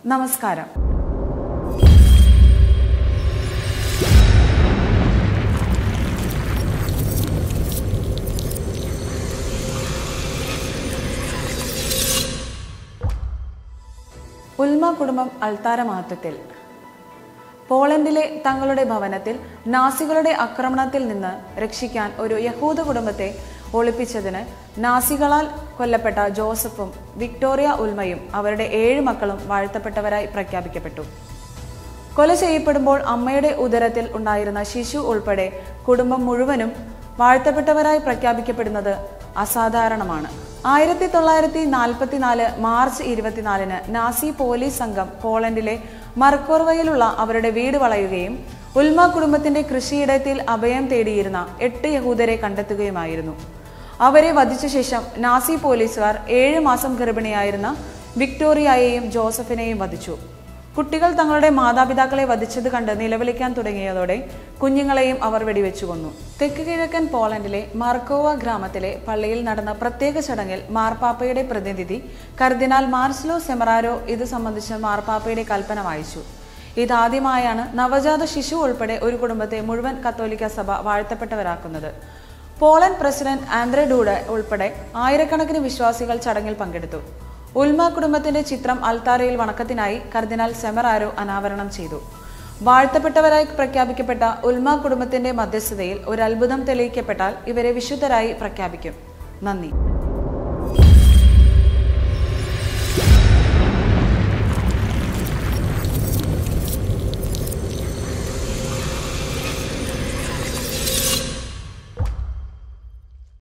നമസ്കാരം ഉൽമ കുടുംബം അൾത്താര മഹത്വത്തിൽ പോളണ്ടിലെ തങ്ങളുടെ ഭവനത്തിൽ നാസികളുടെ ആക്രമണത്തിൽ നിന്ന് രക്ഷിക്കാൻ ഒരു യഹൂദ കുടുംബത്തെ ഒളിപ്പിച്ചതിന് നാസികളാൽ കൊല്ലപ്പെട്ട ജോസഫും വിക്ടോറിയ ഉൽമയും അവരുടെ ഏഴ് മക്കളും വാഴ്ത്തപ്പെട്ടവരായി പ്രഖ്യാപിക്കപ്പെട്ടു കൊല ചെയ്യപ്പെടുമ്പോൾ അമ്മയുടെ ഉദരത്തിൽ ഉണ്ടായിരുന്ന ശിശു ഉൾപ്പെടെ കുടുംബം മുഴുവനും വാഴ്ത്തപ്പെട്ടവരായി പ്രഖ്യാപിക്കപ്പെടുന്നത് അസാധാരണമാണ് ആയിരത്തി തൊള്ളായിരത്തി നാൽപ്പത്തിനാല് മാർച്ച് ഇരുപത്തിനാലിന് നാസി പോലീസ് സംഘം പോളണ്ടിലെ മർക്കോർവയിലുള്ള അവരുടെ വീട് വളയുകയും ഉൽമ കുടുംബത്തിന്റെ കൃഷിയിടത്തിൽ അഭയം തേടിയിരുന്ന എട്ട് യഹൂദരെ കണ്ടെത്തുകയുമായിരുന്നു അവരെ വധിച്ച ശേഷം നാസി പോലീസുകാർ ഏഴ് മാസം ഗർഭിണിയായിരുന്ന വിക്ടോറിയയെയും ജോസഫിനെയും വധിച്ചു കുട്ടികൾ തങ്ങളുടെ മാതാപിതാക്കളെ വധിച്ചത് കണ്ട് നിലവിളിക്കാൻ തുടങ്ങിയതോടെ കുഞ്ഞുങ്ങളെയും അവർ വെടിവെച്ചു കൊന്നു തെക്ക് കിഴക്കൻ പോളണ്ടിലെ മാർക്കോവ ഗ്രാമത്തിലെ പള്ളിയിൽ നടന്ന പ്രത്യേക ചടങ്ങിൽ മാർപ്പാപ്പയുടെ പ്രതിനിധി കർദിനാൾ മാർസ്ലോ സെമറാരോ ഇത് സംബന്ധിച്ച് മാർപ്പാപ്പയുടെ കൽപ്പന വായിച്ചു ഇതാദ്യമായാണ് നവജാത ശിശു ഉൾപ്പെടെ ഒരു കുടുംബത്തെ മുഴുവൻ കത്തോലിക്ക സഭ വാഴ്ത്തപ്പെട്ടവരാക്കുന്നത് പോളണ്ട് പ്രസിഡന്റ് ആന്ദ്രെ ഡൂഡ് ഉൾപ്പെടെ ആയിരക്കണക്കിന് വിശ്വാസികൾ ചടങ്ങിൽ പങ്കെടുത്തു ഉൽമ കുടുംബത്തിന്റെ ചിത്രം അൽത്താരയിൽ വണക്കത്തിനായി കർദിനാൾ സെമറാരോ അനാവരണം ചെയ്തു വാഴ്ത്തപ്പെട്ടവരായി പ്രഖ്യാപിക്കപ്പെട്ട ഉൽമ കുടുംബത്തിന്റെ മധ്യസ്ഥതയിൽ ഒരു അത്ഭുതം തെളിയിക്കപ്പെട്ടാൽ ഇവരെ വിശുദ്ധരായി പ്രഖ്യാപിക്കും നന്ദി